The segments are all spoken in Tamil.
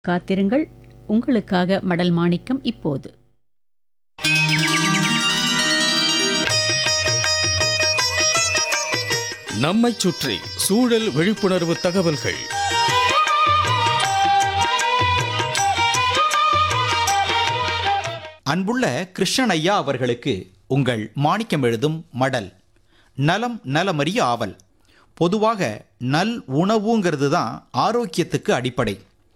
காத்திருங்கள் உங்களுக்காக மடல் மாணிக்கம் இப்போது நம்மைச் சுற்றி சூழல் விழிப்புணர்வு தகவல்கள் அன்புள்ள கிருஷ்ணன் ஐயா அவர்களுக்கு உங்கள் மாணிக்கம் எழுதும் மடல் நலம் நலமறிய ஆவல் பொதுவாக நல் உணவுங்கிறது தான் ஆரோக்கியத்துக்கு அடிப்படை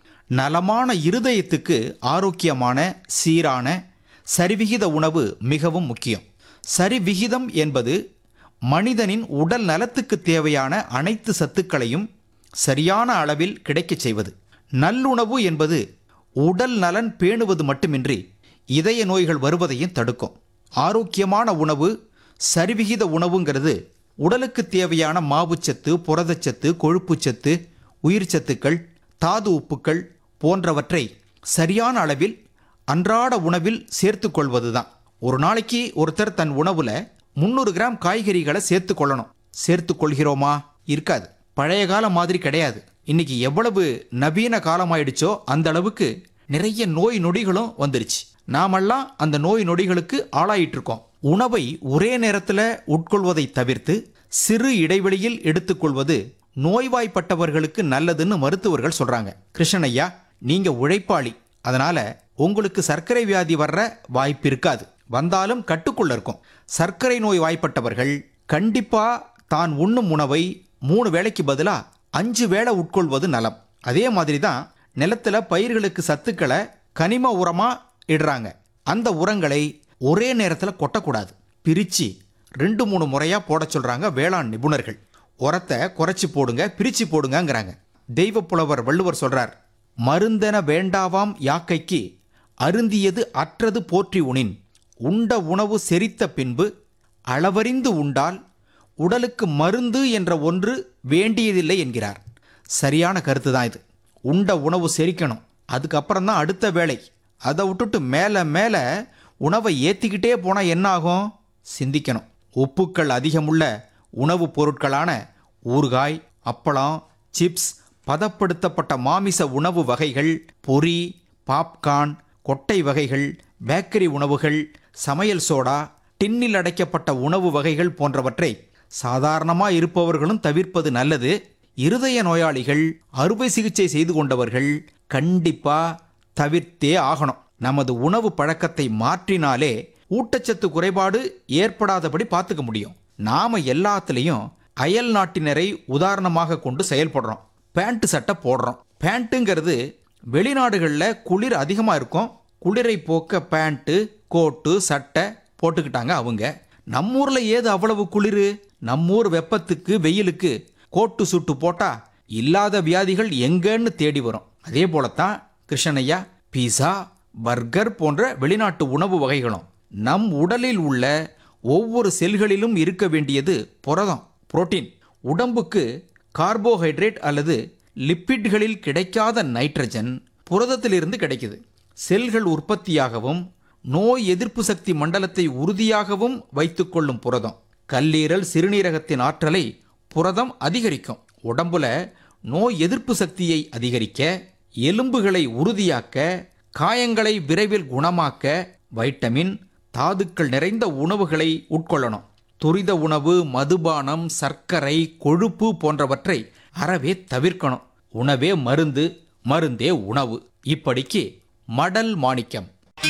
நலமான இருதயத்துக்கு ஆரோக்கியமான சீரான சரிவிகித உணவு மிகவும் முக்கியம் சரிவிகிதம் என்பது மனிதனின் உடல் நலத்துக்கு தேவையான அனைத்து சத்துக்களையும் சரியான அளவில் கிடைக்கச் செய்வது நல்லுணவு என்பது உடல் நலன் பேணுவது மட்டுமின்றி இதய நோய்கள் வருவதையும் தடுக்கும் ஆரோக்கியமான உணவு சரிவிகித உணவுங்கிறது உடலுக்கு தேவையான மாவுச்சத்து புரதச்சத்து கொழுப்புச்சத்து உயிர்ச்சத்துக்கள் தாது உப்புக்கள் போன்றவற்றை சரியான அளவில் அன்றாட உணவில் சேர்த்து கொள்வதுதான் ஒரு நாளைக்கு ஒருத்தர் தன் உணவுல முந்நூறு கிராம் காய்கறிகளை சேர்த்து கொள்ளணும் சேர்த்து கொள்கிறோமா இருக்காது பழைய காலம் மாதிரி கிடையாது இன்னைக்கு எவ்வளவு நவீன காலமாயிடுச்சோ அந்த அளவுக்கு நிறைய நோய் நொடிகளும் வந்துருச்சு நாமெல்லாம் அந்த நோய் நொடிகளுக்கு ஆளாயிட்டு இருக்கோம் உணவை ஒரே நேரத்தில் உட்கொள்வதை தவிர்த்து சிறு இடைவெளியில் எடுத்துக்கொள்வது நோய்வாய்ப்பட்டவர்களுக்கு நல்லதுன்னு மருத்துவர்கள் சொல்றாங்க கிருஷ்ணன் ஐயா நீங்க உழைப்பாளி அதனால உங்களுக்கு சர்க்கரை வியாதி வர்ற வாய்ப்பு இருக்காது வந்தாலும் கட்டுக்குள்ள இருக்கும் சர்க்கரை நோய் வாய்ப்பட்டவர்கள் கண்டிப்பா தான் உண்ணும் உணவை மூணு வேளைக்கு பதிலா அஞ்சு வேளை உட்கொள்வது நலம் அதே மாதிரி தான் நிலத்துல பயிர்களுக்கு சத்துக்களை கனிம உரமா இடுறாங்க அந்த உரங்களை ஒரே நேரத்தில் கொட்டக்கூடாது பிரிச்சு ரெண்டு மூணு முறையா போட சொல்றாங்க வேளாண் நிபுணர்கள் உரத்தை குறைச்சி போடுங்க பிரிச்சு போடுங்கங்கிறாங்க தெய்வ புலவர் வள்ளுவர் சொல்றார் மருந்தென வேண்டாவாம் யாக்கைக்கு அருந்தியது அற்றது போற்றி உணின் உண்ட உணவு செரித்த பின்பு அளவறிந்து உண்டால் உடலுக்கு மருந்து என்ற ஒன்று வேண்டியதில்லை என்கிறார் சரியான கருத்து தான் இது உண்ட உணவு செரிக்கணும் அதுக்கப்புறம் தான் அடுத்த வேலை அதை விட்டுட்டு மேலே மேலே உணவை ஏற்றிக்கிட்டே போனால் என்ன ஆகும் சிந்திக்கணும் உப்புக்கள் அதிகமுள்ள உணவுப் பொருட்களான ஊறுகாய் அப்பளம் சிப்ஸ் பதப்படுத்தப்பட்ட மாமிச உணவு வகைகள் பொரி பாப்கார்ன் கொட்டை வகைகள் பேக்கரி உணவுகள் சமையல் சோடா டின்னில் அடைக்கப்பட்ட உணவு வகைகள் போன்றவற்றை சாதாரணமாக இருப்பவர்களும் தவிர்ப்பது நல்லது இருதய நோயாளிகள் அறுவை சிகிச்சை செய்து கொண்டவர்கள் கண்டிப்பா தவிர்த்தே ஆகணும் நமது உணவு பழக்கத்தை மாற்றினாலே ஊட்டச்சத்து குறைபாடு ஏற்படாதபடி பார்த்துக்க முடியும் நாம எல்லாத்துலேயும் அயல் நாட்டினரை உதாரணமாக கொண்டு செயல்படுறோம் பேண்ட் சட்டை போடுறோம் பேண்ட்டுங்கிறது வெளிநாடுகளில் குளிர் அதிகமாக இருக்கும் குளிரை போக்க பேண்ட்டு கோட்டு சட்டை போட்டுக்கிட்டாங்க அவங்க நம்மூர்ல ஏது அவ்வளவு குளிர் நம்மூர் வெப்பத்துக்கு வெயிலுக்கு கோட்டு சுட்டு போட்டா இல்லாத வியாதிகள் எங்கன்னு தேடி வரும் அதே போலத்தான் கிருஷ்ணனையா பீஸா பர்கர் போன்ற வெளிநாட்டு உணவு வகைகளும் நம் உடலில் உள்ள ஒவ்வொரு செல்களிலும் இருக்க வேண்டியது புரதம் புரோட்டீன் உடம்புக்கு கார்போஹைட்ரேட் அல்லது லிப்பிட்களில் கிடைக்காத நைட்ரஜன் புரதத்திலிருந்து கிடைக்குது செல்கள் உற்பத்தியாகவும் நோய் எதிர்ப்பு சக்தி மண்டலத்தை உறுதியாகவும் வைத்துக்கொள்ளும் புரதம் கல்லீரல் சிறுநீரகத்தின் ஆற்றலை புரதம் அதிகரிக்கும் உடம்புல நோய் எதிர்ப்பு சக்தியை அதிகரிக்க எலும்புகளை உறுதியாக்க காயங்களை விரைவில் குணமாக்க வைட்டமின் தாதுக்கள் நிறைந்த உணவுகளை உட்கொள்ளணும் துரித உணவு மதுபானம் சர்க்கரை கொழுப்பு போன்றவற்றை அறவே தவிர்க்கணும் உணவே மருந்து மருந்தே உணவு இப்படிக்கு மடல் மாணிக்கம்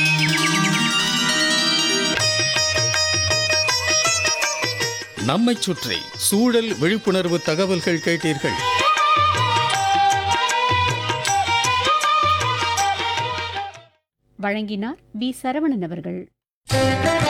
நம்மைச் சுற்றி சூழல் விழிப்புணர்வு தகவல்கள் கேட்டீர்கள் வழங்கினார் வி சரவணன் அவர்கள்